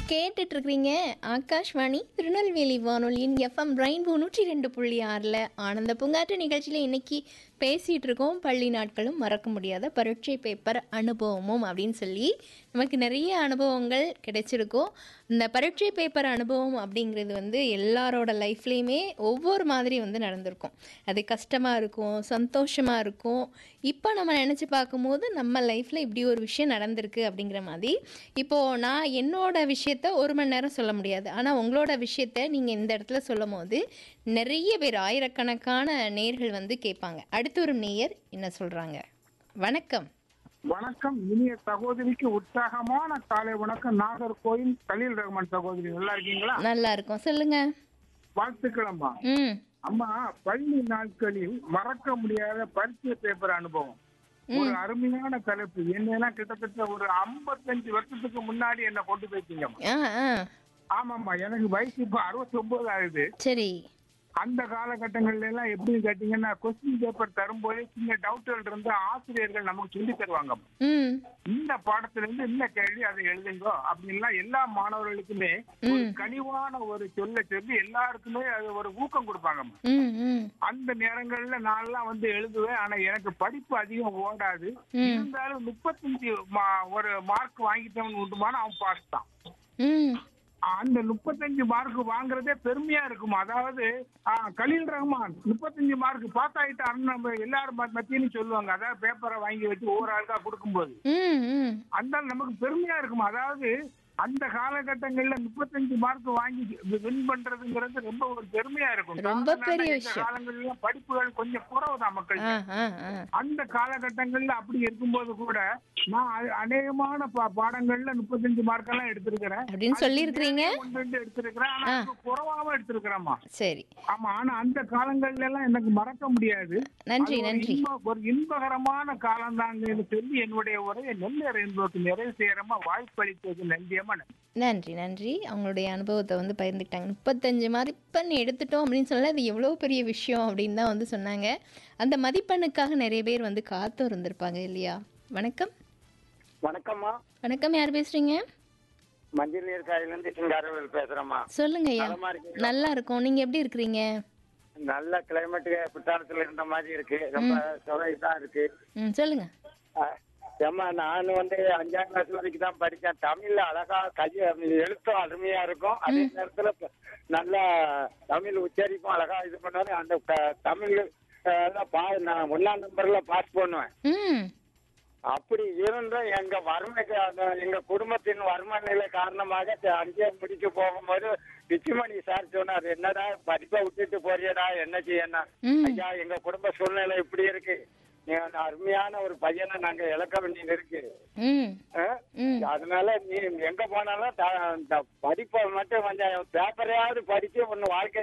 கேட்டுட்டு இருக்கிறீங்க ஆகாஷ்வாணி திருநெல்வேலி வானொலியின் எஃப்எம் ரெயின்போ நூற்றி ரெண்டு புள்ளி ஆறில் ஆனந்த பூங்காற்று நிகழ்ச்சியில் இன்னைக்கு பேசிகிட்டு இருக்கோம் பள்ளி நாட்களும் மறக்க முடியாத பரீட்சை பேப்பர் அனுபவமும் அப்படின்னு சொல்லி நமக்கு நிறைய அனுபவங்கள் கிடைச்சிருக்கும் இந்த பரீட்சை பேப்பர் அனுபவம் அப்படிங்கிறது வந்து எல்லாரோட லைஃப்லேயுமே ஒவ்வொரு மாதிரி வந்து நடந்திருக்கும் அது கஷ்டமாக இருக்கும் சந்தோஷமாக இருக்கும் இப்போ நம்ம நினச்சி பார்க்கும்போது நம்ம லைஃப்பில் இப்படி ஒரு விஷயம் நடந்திருக்கு அப்படிங்கிற மாதிரி இப்போது நான் என்னோட விஷயத்த ஒரு மணி நேரம் சொல்ல முடியாது ஆனால் உங்களோட விஷயத்த நீங்கள் இந்த இடத்துல சொல்லும் போது நிறைய பேர் ஆயிரக்கணக்கான நேர்கள் வந்து கேட்பாங்க அடுத்து ஒரு நேயர் என்ன சொல்கிறாங்க வணக்கம் வணக்கம் இனிய சகோதரிக்கு உற்சாகமான காலை வணக்கம் நாகர்கோயில் கலீல் ரஹ்மான் சகோதரி நல்லா இருக்கீங்களா நல்லா இருக்கும் சொல்லுங்க வாழ்த்துக்கள் அம்மா ம் அம்மா பள்ளி நாட்களில் மறக்க முடியாத பரிச்சை பேப்பர் அனுபவம் ஒரு அருமையான தலைப்பு என்னெல்லாம் கிட்டத்தட்ட ஒரு 55 வருஷத்துக்கு முன்னாடி என்ன கொண்டு போயிட்டீங்க ஆ ஆ ஆமாம்மா எனக்கு வயசு இப்ப 69 ஆகுது சரி அந்த காலகட்டங்கள்ல எல்லாம் எப்படி கேட்டீங்கன்னா கொஸ்டின் பேப்பர் தரும்போதே சின்ன டவுட்கள் இருந்து ஆசிரியர்கள் நமக்கு சொல்லி தருவாங்க ம் இந்த பாடத்துல இருந்து இந்த கேள்வி அதை எழுதுங்க அப்படின்லாம் எல்லா மாணவர்களுக்குமே ஒரு கனிவான ஒரு சொல்ல சொல்லி எல்லாருக்குமே அது ஒரு ஊக்கம் கொடுப்பாங்க ம் ம் அந்த நேரங்கள்ல நான்லாம் வந்து எழுதுவேன் ஆனா எனக்கு படிப்பு அதிகம் ஓடாது இருந்தாலும் முப்பத்தஞ்சு மா- ஒரு மார்க் வாங்கிட்டவன் உண்டுமான அவன் பாஸ் தான் ம் அந்த முப்பத்தஞ்சு மார்க் வாங்குறதே பெருமையா இருக்கும் அதாவது ஆ, கலீல் ரஹ்மான் முப்பத்தஞ்சு மார்க் பாஸ் ஆயிட்டாருன்னு நம்ம எல்லாரும் ம- மத்தியிலும் சொல்லுவாங்க அதாவது பேப்பரை வாங்கி வச்சு ஒவ்வொரு ஆளுக்கா கொடுக்கும்போது ம் ம் அந்த நமக்கு பெருமையா இருக்கும் அதாவது அந்த காலகட்டங்கள்ல முப்பத்தஞ்சு மார்க் வாங்கி வின் பண்றதுங்கிறது ரொம்ப ஒரு பெருமையா இருக்கும் ரொம்ப சாதாரண பெரிய இந்த விஷயம். காலங்கள்ல படிப்புகள் கொஞ்சம் குறவுதான் மக்கள் ஆ ஆ ஆ அந்த காலகட்டங்கள்ல அப்படி இருக்கும்போது கூட நான் அ- அநேகமான பா- பாடங்கள்ல முப்பத்தஞ்சு மார்க் எல்லாம் எடுத்திருக்கிறேன் அப்படின்னு சொல்லியிருக்கிறீங்க ஒன்று ரெண்டு எடுத்திருக்கிறேன் ஆனா ஆ. அதுக்கு குறவாம எடுத்திருக்கிறேம்மா சரி ஆமா ஆனா அந்த காலங்கள்ல எல்லாம் எனக்கு மறக்க முடியாது நன்றி அது ஒரு நன்றி இன்ப- ஒரு இன்பகரமான காலம் தாங்க சொல்லி என்னுடைய உரையை நெல்லை என்பதற்கு நிறைவு செய்யறமா வாய்ப்பளித்தது நன்றியமா நன்றி. நன்றி நன்றி அவங்களுடைய அனுபவத்தை வந்து பகிர்ந்துக்கிட்டாங்க முப்பத்தஞ்சு மதிப்பெண் எடுத்துட்டோம் அப்படின்னு சொன்னா அது எவ்வளோ பெரிய விஷயம் அப்படின்னு தான் வந்து சொன்னாங்க அந்த மதிப்பெண்ணுக்காக நிறைய பேர் வந்து காத்தும் இருந்திருப்பாங்க இல்லையா வணக்கம் வணக்கம்மா வணக்கம் யார் பேசுறீங்க மஞ்சள் நீர் காயிலிருந்து சிங்காரவேல் பேசுறேம்மா சொல்லுங்க ஐயா நலமா இருக்கீங்களா? நல்லா இருக்கும் நீங்க எப்படி இருக்கிறீங்க நல்ல கிளைமேட் குற்றாலத்துல இருந்த மாதிரி இருக்கு ரொம்ப சுவைதா இருக்கு ம் சொல்லுங்க அஹ், ஏம்மா நான் வந்து அஞ்சாம் கிளாஸ் வரைக்கும் தான் படிச்சேன் தமிழ்ல அழகா கல்வி எழுத்தும் அருமையா இருக்கும் அதே நேரத்துல ப- நல்ல தமிழ் உச்சரிப்பும் அழகா இது பண்ணுவாரு அந்த க- தமிழ் அஹ், எல்லாம் பா நான் ஒன்னாம் நம்பர்ல பாஸ் பண்ணுவேன் ம் அப்படி இருந்தும் எங்க வறுமைக்கு அந்த எங்க குடும்பத்தின் வறுமை நிலை காரணமாக த- அங்கேயே முடிச்சு போகும்போது பிச்சுமணி சார் சொன்னார் என்னடா படிப்பை விட்டுட்டு போறியடா என்ன செய்யணும் ம். ஐயா எங்க குடும்ப சூழ்நிலை இப்படி இருக்கு நீ அந்த அருமையான ஒரு பையனை நாங்க இழக்க வேண்டியது இருக்கு ம் ஆ? ம் அதனால நீ எங்க போனாலும் த- இந்த படிப்பை மட்டும் கொஞ்சம் பேப்பரையாவது படிச்சு ஒன்னு வாழ்க்கை